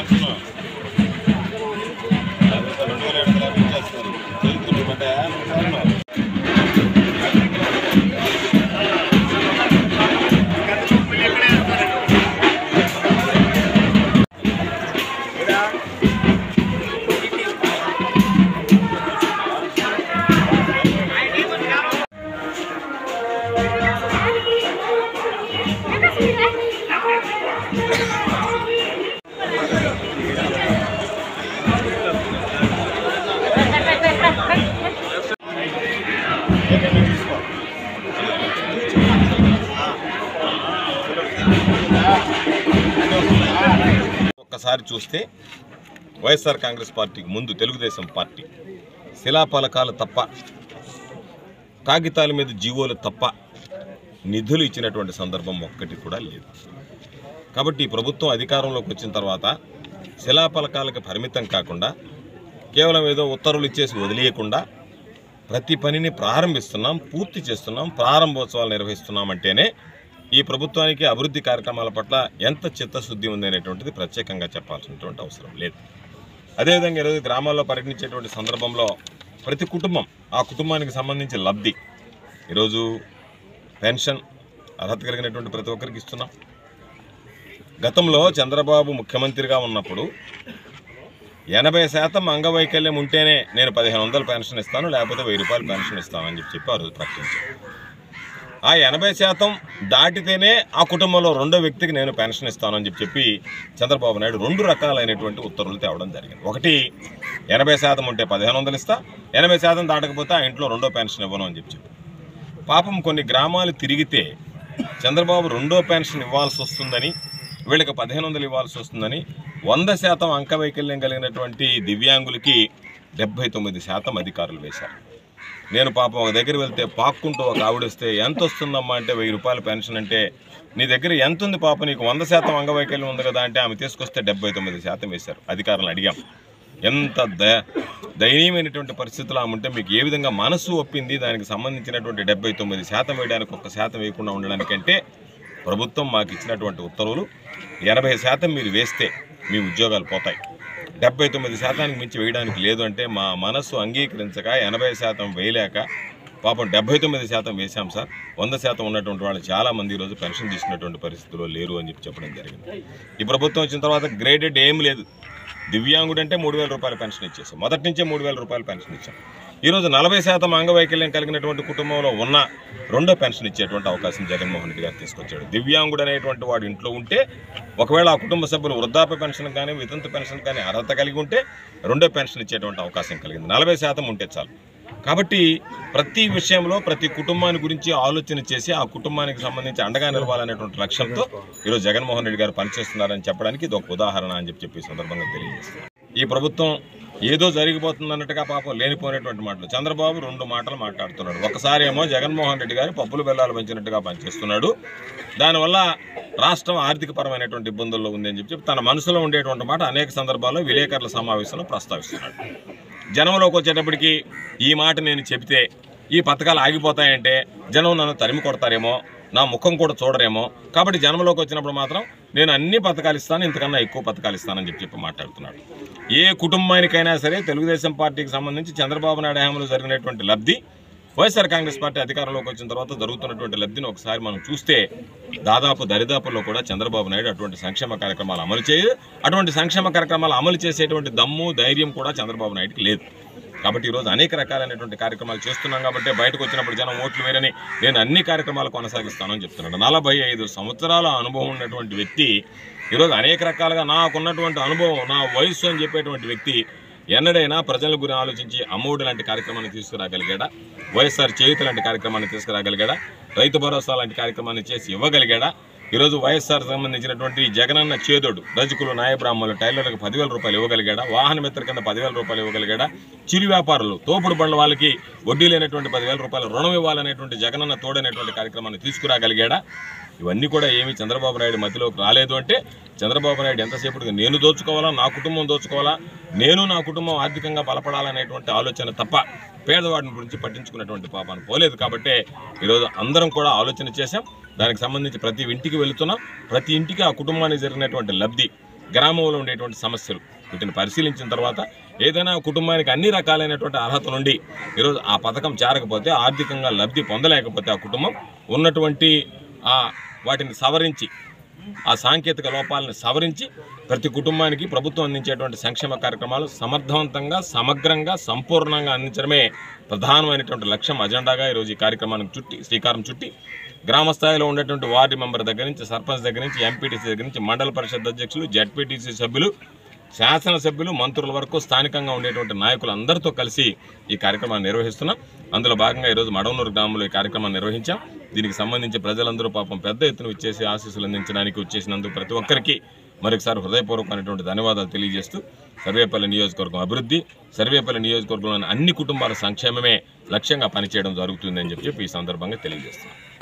రెండు వేల ఏడు వందల యాభై ఇచ్చేస్తారు చదువుకుంటూ పడ్డాయా ఒక్కసారి చూస్తే వైఎస్ఆర్ కాంగ్రెస్ పార్టీకి ముందు తెలుగుదేశం పార్టీ శిలాఫలకాలు తప్ప కాగితాల మీద జీవోలు తప్ప నిధులు ఇచ్చినటువంటి సందర్భం ఒక్కటి కూడా లేదు కాబట్టి ఈ ప్రభుత్వం అధికారంలోకి వచ్చిన తర్వాత శిలాఫలకాలకు పరిమితం కాకుండా కేవలం ఏదో ఉత్తర్వులు ఇచ్చేసి వదిలేయకుండా ప్రతి పనిని ప్రారంభిస్తున్నాం పూర్తి చేస్తున్నాం ప్రారంభోత్సవాలు నిర్వహిస్తున్నామంటేనే ఈ ప్రభుత్వానికి అభివృద్ధి కార్యక్రమాల పట్ల ఎంత చిత్తశుద్ధి ఉంది అనేటువంటిది ప్రత్యేకంగా చెప్పాల్సినటువంటి అవసరం లేదు అదేవిధంగా ఈరోజు గ్రామాల్లో పర్యటించేటువంటి సందర్భంలో ప్రతి కుటుంబం ఆ కుటుంబానికి సంబంధించి లబ్ధి ఈరోజు పెన్షన్ అర్హత కలిగినటువంటి ప్రతి ఒక్కరికి ఇస్తున్నాం గతంలో చంద్రబాబు ముఖ్యమంత్రిగా ఉన్నప్పుడు ఎనభై శాతం అంగవైకల్యం ఉంటేనే నేను పదిహేను వందలు పెన్షన్ ఇస్తాను లేకపోతే వెయ్యి రూపాయలు పెన్షన్ ఇస్తాను అని చెప్పి చెప్పి ఆ రోజు ప్రకటించారు ఆ ఎనభై శాతం దాటితేనే ఆ కుటుంబంలో రెండో వ్యక్తికి నేను పెన్షన్ ఇస్తానని చెప్పి చెప్పి చంద్రబాబు నాయుడు రెండు రకాలైనటువంటి ఉత్తర్వులు తేవడం జరిగింది ఒకటి ఎనభై శాతం ఉంటే పదిహేను వందలు ఇస్తా ఎనభై శాతం దాటకపోతే ఆ ఇంట్లో రెండో పెన్షన్ ఇవ్వను అని చెప్పి చెప్పి పాపం కొన్ని గ్రామాలు తిరిగితే చంద్రబాబు రెండో పెన్షన్ ఇవ్వాల్సి వస్తుందని వీళ్ళకి పదిహేను వందలు ఇవ్వాల్సి వస్తుందని వంద శాతం అంకవైకల్యం కలిగినటువంటి దివ్యాంగులకి డెబ్బై తొమ్మిది శాతం అధికారులు వేశారు నేను పాపం ఒక దగ్గర వెళ్తే పాక్కుంటూ ఒక ఆవిడ వస్తే ఎంత వస్తుందమ్మా అంటే వెయ్యి రూపాయల పెన్షన్ అంటే నీ దగ్గర ఎంత ఉంది పాప నీకు వంద శాతం అంగవైకల్యం ఉంది కదా అంటే ఆమె తీసుకొస్తే డెబ్బై తొమ్మిది శాతం వేశారు అధికారులను అడిగాం ఎంత ద దయనీయమైనటువంటి పరిస్థితులు ఆమె ఉంటే మీకు ఏ విధంగా మనసు ఒప్పింది దానికి సంబంధించినటువంటి డెబ్బై తొమ్మిది శాతం వేయడానికి ఒక్క శాతం వేయకుండా ఉండడానికంటే ప్రభుత్వం మాకు ఇచ్చినటువంటి ఉత్తర్వులు ఎనభై శాతం మీరు వేస్తే మీ ఉద్యోగాలు పోతాయి డెబ్బై తొమ్మిది శాతానికి మించి వేయడానికి లేదు అంటే మా మనస్సు అంగీకరించక ఎనభై శాతం వేయలేక పాపం డెబ్బై తొమ్మిది శాతం వేశాం సార్ వంద శాతం ఉన్నటువంటి వాళ్ళు చాలా మంది ఈరోజు పెన్షన్ తీసుకున్నటువంటి పరిస్థితుల్లో లేరు అని చెప్పి చెప్పడం జరిగింది ఈ ప్రభుత్వం వచ్చిన తర్వాత గ్రేడెడ్ ఏం లేదు దివ్యాంగుడు అంటే మూడు వేల రూపాయల పెన్షన్ ఇచ్చేసాం మొదటి నుంచే మూడు వేల రూపాయల పెన్షన్ ఇచ్చాం ఈరోజు నలభై శాతం అంగవైకల్యం కలిగినటువంటి కుటుంబంలో ఉన్న రెండో పెన్షన్ ఇచ్చేటువంటి అవకాశం జగన్మోహన్ రెడ్డి గారు తీసుకొచ్చాడు దివ్యాంగుడు అనేటువంటి వాడు ఇంట్లో ఉంటే ఒకవేళ ఆ కుటుంబ సభ్యులు వృద్ధాప్య పెన్షన్ కానీ వితంతు పెన్షన్ కానీ అర్హత కలిగి ఉంటే రెండో పెన్షన్ ఇచ్చేటువంటి అవకాశం కలిగింది నలభై శాతం ఉంటే చాలు కాబట్టి ప్రతి విషయంలో ప్రతి కుటుంబాన్ని గురించి ఆలోచన చేసి ఆ కుటుంబానికి సంబంధించి అండగా నిలవాలనేటువంటి లక్ష్యంతో ఈరోజు జగన్మోహన్ రెడ్డి గారు పనిచేస్తున్నారని చెప్పడానికి ఇది ఒక ఉదాహరణ అని చెప్పి చెప్పి ఈ సందర్భంగా తెలియజేస్తున్నారు ఈ ప్రభుత్వం ఏదో జరిగిపోతుంది అన్నట్టుగా పాపం లేనిపోయినటువంటి మాటలు చంద్రబాబు రెండు మాటలు మాట్లాడుతున్నాడు ఒకసారి ఏమో జగన్మోహన్ రెడ్డి గారు పప్పులు బెల్లాలు పెంచినట్టుగా పనిచేస్తున్నాడు దానివల్ల రాష్ట్రం ఆర్థిక పరమైనటువంటి ఇబ్బందుల్లో ఉంది అని చెప్పి చెప్పి తన మనసులో ఉండేటువంటి మాట అనేక సందర్భాల్లో విలేకరుల సమావేశంలో ప్రస్తావిస్తున్నాడు జనంలోకి వచ్చేటప్పటికి ఈ మాట నేను చెబితే ఈ పథకాలు ఆగిపోతాయంటే జనం నన్ను తరిమి కొడతారేమో నా ముఖం కూడా చూడరేమో కాబట్టి జనంలోకి వచ్చినప్పుడు మాత్రం నేను అన్ని పథకాలు ఇస్తాను ఇంతకన్నా ఎక్కువ పథకాలు ఇస్తానని చెప్పి చెప్పి మాట్లాడుతున్నాడు ఏ కుటుంబానికైనా సరే తెలుగుదేశం పార్టీకి సంబంధించి చంద్రబాబు నాయుడు హయాంలో జరిగినటువంటి లబ్ధి వైఎస్ఆర్ కాంగ్రెస్ పార్టీ అధికారంలోకి వచ్చిన తర్వాత జరుగుతున్నటువంటి లబ్ధిని ఒకసారి మనం చూస్తే దాదాపు దరిదాపుల్లో కూడా చంద్రబాబు నాయుడు అటువంటి సంక్షేమ కార్యక్రమాలు అమలు చేయదు అటువంటి సంక్షేమ కార్యక్రమాలు అమలు చేసేటువంటి దమ్ము ధైర్యం కూడా చంద్రబాబు నాయుడుకి లేదు కాబట్టి ఈరోజు అనేక రకాలైనటువంటి కార్యక్రమాలు చేస్తున్నాం కాబట్టి బయటకు వచ్చినప్పుడు జనం ఓట్లు వేరని నేను అన్ని కార్యక్రమాలు కొనసాగిస్తానని చెప్తున్నాడు నలభై ఐదు సంవత్సరాల అనుభవం ఉన్నటువంటి వ్యక్తి ఈరోజు అనేక రకాలుగా నాకున్నటువంటి అనుభవం నా వయస్సు అని చెప్పేటువంటి వ్యక్తి ఎన్నడైనా ప్రజల గురి ఆలోచించి అమ్మఒడి లాంటి కార్యక్రమాన్ని తీసుకురాగలిగాడా వైఎస్ఆర్ చేయుత లాంటి కార్యక్రమాన్ని తీసుకురాగలిగాడా రైతు భరోసా లాంటి కార్యక్రమాన్ని చేసి ఇవ్వగలిగాడా ఈరోజు వైఎస్ఆర్ సంబంధించినటువంటి జగనన్న చేదోడు రజకులు నాయబ్రాహ్మణులు టైలర్లకు పదివేల రూపాయలు ఇవ్వగలిగాడా వాహన మిత్ర కింద పదివేల రూపాయలు ఇవ్వగలిగాడా చిరు వ్యాపారులు తోపుడు బండ్ల వాళ్ళకి వడ్డీ లేనటువంటి పదివేల రూపాయలు రుణం ఇవ్వాలనేటువంటి జగనన్న తోడనేటువంటి కార్యక్రమాన్ని తీసుకురాగలిగాడా ఇవన్నీ కూడా ఏమి చంద్రబాబు నాయుడు మధ్యలోకి రాలేదు అంటే చంద్రబాబు నాయుడు ఎంతసేపటికి నేను దోచుకోవాలా నా కుటుంబం దోచుకోవాలా నేను నా కుటుంబం ఆర్థికంగా బలపడాలనేటువంటి ఆలోచన తప్ప పేదవాడిని గురించి పట్టించుకున్నటువంటి పాపాన్ని పోలేదు కాబట్టి ఈరోజు అందరం కూడా ఆలోచన చేశాం దానికి సంబంధించి ప్రతి ఇంటికి వెళుతున్నాం ప్రతి ఇంటికి ఆ కుటుంబానికి జరిగినటువంటి లబ్ధి గ్రామంలో ఉండేటువంటి సమస్యలు వీటిని పరిశీలించిన తర్వాత ఏదైనా కుటుంబానికి అన్ని రకాలైనటువంటి అర్హత నుండి ఈరోజు ఆ పథకం చేరకపోతే ఆర్థికంగా లబ్ధి పొందలేకపోతే ఆ కుటుంబం ఉన్నటువంటి ఆ వాటిని సవరించి ఆ సాంకేతిక లోపాలను సవరించి ప్రతి కుటుంబానికి ప్రభుత్వం అందించేటువంటి సంక్షేమ కార్యక్రమాలు సమర్థవంతంగా సమగ్రంగా సంపూర్ణంగా అందించడమే ప్రధానమైనటువంటి లక్ష్యం అజెండాగా ఈరోజు ఈ కార్యక్రమానికి చుట్టి శ్రీకారం చుట్టి గ్రామ స్థాయిలో ఉండేటువంటి వార్డు మెంబర్ దగ్గర నుంచి సర్పంచ్ దగ్గర నుంచి ఎంపీటీసీ దగ్గర నుంచి మండల పరిషత్ అధ్యక్షులు జడ్పీటీసీ సభ్యులు శాసనసభ్యులు మంత్రుల వరకు స్థానికంగా ఉండేటువంటి నాయకులు అందరితో కలిసి ఈ కార్యక్రమాన్ని నిర్వహిస్తున్నాం అందులో భాగంగా ఈరోజు మడవనూరు గ్రామంలో ఈ కార్యక్రమాన్ని నిర్వహించాం దీనికి సంబంధించి ప్రజలందరూ పాపం పెద్ద ఎత్తున ఇచ్చేసి ఆశీస్సులు అందించడానికి వచ్చేసినందుకు ప్రతి ఒక్కరికి మరొకసారి హృదయపూర్వకమైనటువంటి ధన్యవాదాలు తెలియజేస్తూ సర్వేపల్లి నియోజకవర్గం అభివృద్ధి సర్వేపల్లి నియోజకవర్గంలోని అన్ని కుటుంబాల సంక్షేమమే లక్ష్యంగా పనిచేయడం జరుగుతుందని చెప్పి ఈ సందర్భంగా తెలియజేస్తున్నాం